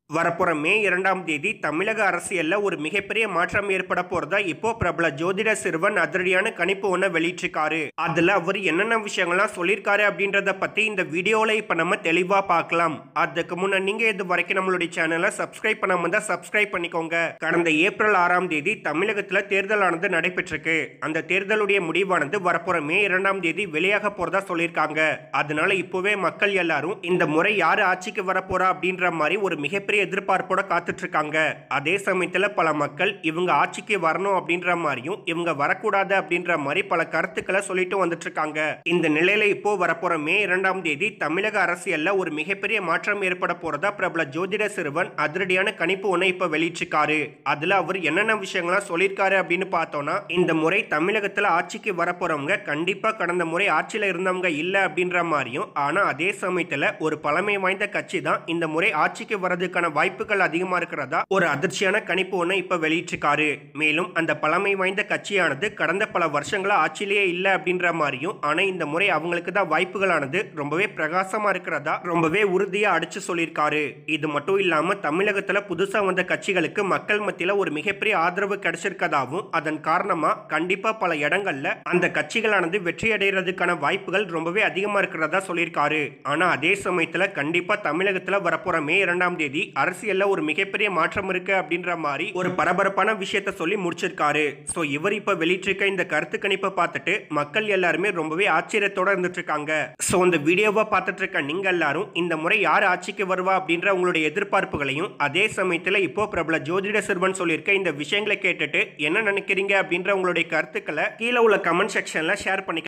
வரப்போற மே இரண்டாம் தேதி தமிழக அரசியல்ல ஒரு மிகப்பெரிய மாற்றம் ஏற்பட போறதா இப்போ பிரபல ஜோதிட சிறுவன் அதிரடியான கணிப்பு ஒன்று வெளியிட்டிருக்காரு அதுல அவர் என்னென்ன விஷயங்கள்லாம் சொல்லியிருக்காரு அப்படின்றத பத்தி இந்த வீடியோல இப்ப நம்ம தெளிவா பார்க்கலாம் அதுக்கு முன்ன நீங்க இது வரைக்கும் நம்மளுடைய சேனலை சப்ஸ்கிரைப் பண்ணாம இருந்தா சப்ஸ்கிரைப் பண்ணிக்கோங்க கடந்த ஏப்ரல் ஆறாம் தேதி தமிழகத்துல தேர்தலானது நடைபெற்றிருக்கு அந்த தேர்தலுடைய முடிவானது வரப்போற மே இரண்டாம் தேதி வெளியாக போறதா சொல்லியிருக்காங்க அதனால இப்போவே மக்கள் எல்லாரும் இந்த முறை யாரு ஆட்சிக்கு வரப்போறா அப்படின்ற மாதிரி ஒரு மிகப்பெரிய எதிர்பார்ப்போட காத்துட்டு இருக்காங்க அதே சமயத்துல பல மக்கள் இவங்க ஆட்சிக்கு வரணும் அப்படின்ற மாதிரியும் இவங்க வரக்கூடாது அப்படின்ற மாதிரி பல கருத்துக்களை சொல்லிட்டு வந்துட்டு இருக்காங்க இந்த நிலையில இப்போ வரப்போற மே இரண்டாம் தேதி தமிழக அரசியல்ல ஒரு மிகப்பெரிய மாற்றம் ஏற்பட போறதா பிரபல ஜோதிட சிறுவன் அதிரடியான கணிப்பு ஒண்ணு இப்ப வெளியிட்டிருக்காரு அதுல அவர் என்னென்ன விஷயங்கள்லாம் சொல்லியிருக்காரு அப்படின்னு பார்த்தோம்னா இந்த முறை தமிழகத்துல ஆட்சிக்கு வரப்போறவங்க கண்டிப்பா கடந்த முறை ஆட்சியில இருந்தவங்க இல்ல அப்படின்ற மாதிரியும் ஆனா அதே சமயத்துல ஒரு பழமை வாய்ந்த கட்சி தான் இந்த முறை ஆட்சிக்கு வரதுக்கான வாய்ப்புகள் அதிகமா இருக்கிறதா ஒரு அதிர்ச்சியான கணிப்பு ஒண்ணு இப்ப வெளியிட்டிருக்காரு மேலும் அந்த பழமை வாய்ந்த கட்சியானது கடந்த பல வருஷங்களா ஆட்சியிலேயே இல்ல அப்படின்ற மாதிரியும் ஆனா இந்த முறை அவங்களுக்கு தான் வாய்ப்புகளானது ரொம்பவே பிரகாசமா இருக்கிறதா ரொம்பவே உறுதியா அடிச்சு சொல்லியிருக்காரு இது மட்டும் இல்லாம தமிழகத்துல புதுசா வந்த கட்சிகளுக்கு மக்கள் மத்தியில ஒரு மிகப்பெரிய ஆதரவு கிடைச்சிருக்கதாவும் அதன் காரணமா கண்டிப்பா பல இடங்கள்ல அந்த கட்சிகளானது வெற்றி அடைகிறதுக்கான வாய்ப்புகள் ரொம்பவே அதிகமா இருக்கிறதா சொல்லியிருக்காரு ஆனா அதே சமயத்துல கண்டிப்பா தமிழகத்துல வரப்போற மே இரண்டாம் தேதி அரசியல்ல ஒரு மிகப்பெரிய மாற்றம் இருக்கு அப்படின்ற மாதிரி ஒரு பரபரப்பான விஷயத்த சொல்லி முடிச்சிருக்காரு சோ இவர் இப்ப வெளியிட்டிருக்க இந்த கருத்து கணிப்பை பார்த்துட்டு மக்கள் எல்லாருமே ரொம்பவே ஆச்சரியத்தோட இருந்துட்டு இருக்காங்க சோ இந்த வீடியோவை பார்த்துட்டு இருக்க நீங்க எல்லாரும் இந்த முறை யார் ஆட்சிக்கு வருவா அப்படின்ற உங்களுடைய எதிர்பார்ப்புகளையும் அதே சமயத்துல இப்போ பிரபல ஜோதிட சிறுவன் சொல்லியிருக்க இந்த விஷயங்களை கேட்டுட்டு என்ன நினைக்கிறீங்க அப்படின்ற உங்களுடைய கருத்துக்களை கீழே உள்ள கமெண்ட் செக்ஷன்ல ஷேர் பண்ணிக்க